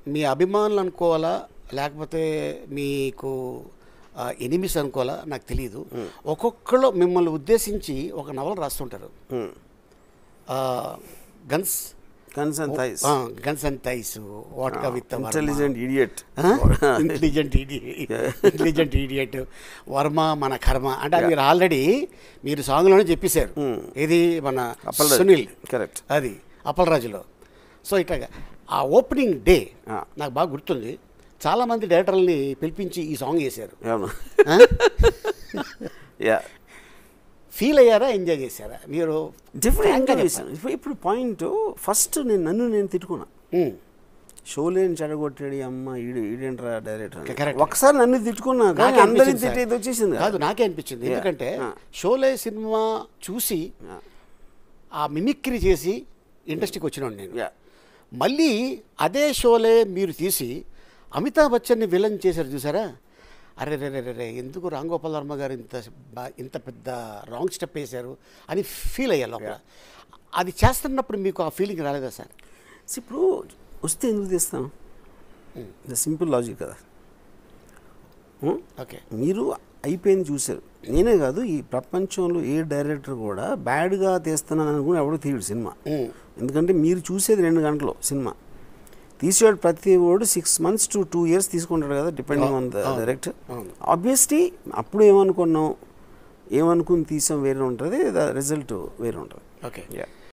మీ అభిమానులు అనుకోవాలా లేకపోతే మీకు ఎనిమిస్ అనుకోవాలా నాకు తెలియదు ఒక్కొక్కళ్ళు మిమ్మల్ని ఉద్దేశించి ఒక నవల రాస్తుంటారు guns guns and thighs guns and thighs what with intelligent idiot intelligent intelligent idiot Varma మన కర్మ అంటే అది మీరు ఆల్రెడీ మీరు సాంగ్లోనే చెప్పేశారు ఇది మన అప్పలరాజు. సునీల్ Correct. అది అప్పలరాజులో సో ఇట్లాగా ఆ ఓపెనింగ్ డే Ah. నాకు బాగా గుర్తుంది చాలామంది డైరెక్టర్లని పిలిపించి ఈ సాంగ్ చేశారు అవును ఆ? యా ఫీల్ అయ్యారా ఎంజాయ్ చేశారా మీరు డిఫరెంట్ frank గా చేశాను ఇప్పుడు ఇప్పుడు పాయింట్ ఫస్ట్ నేను నన్ను నేను తిట్టుకున్నా ఉమ్, షోలేని చెడగొట్టాడు ఈ అమ్మ ఈడు ఈడేంట్రా డైరెక్టర్ Correct. ఒకసారి నన్ను తిట్టుకున్నా కానీ నాకే అందరిని అనిపించింది తిట్టేది సార్. వచ్చేసింది కాదు నాకే అనిపించింది Yeah. ఎందుకంటే Ah. షోలే సినిమా చూసి Yeah. ఆ మిమిక్రీ చేసి ఇండస్ట్రీకి వచ్చినాడు నేను Yeah. మళ్ళీ అదే షోలే మీరు తీసి అమితాబ్ బచ్చన్ని విలన్ చేశారు చూసారా అరే రే రే రే రే ఎందుకు రామ్ గోపాల్ వర్మ గారు ఇంత బా- ఇంత పెద్ద రాంగ్ స్టెప్ వేశారు అని ఫీల్ అయ్యా లోపల అది చేస్తున్నప్పుడు మీకు ఆ ఫీలింగ్ రాలేదా సార్ See, ఇప్పుడు వస్తే ఎందుకు తీస్తాం సింపుల్ లాజిక్ కదా Hmm? ఓకే మీరు అయిపోయింది చూశారు నేనే కాదు ఈ ప్రపంచంలో ఏ డైరెక్టర్ కూడా బ్యాడ్గా తీస్తున్నాను అనుకుని ఎవడో తీయడు సినిమా ఎందుకంటే మీరు చూసేది రెండు గంటలు సినిమా తీసేవాడు ప్రతి వాడు six months to two years తీసుకుంటాడు కదా డిపెండింగ్ ఆన్ ద డైరెక్టర్ అవును. ఆబ్వియస్లీ అప్పుడు ఏమనుకున్నాం ఏమనుకుని తీసాం వేరే ఉంటుంది ద రిజల్ట్ వేరే ఉంటుంది ఓకే Yeah.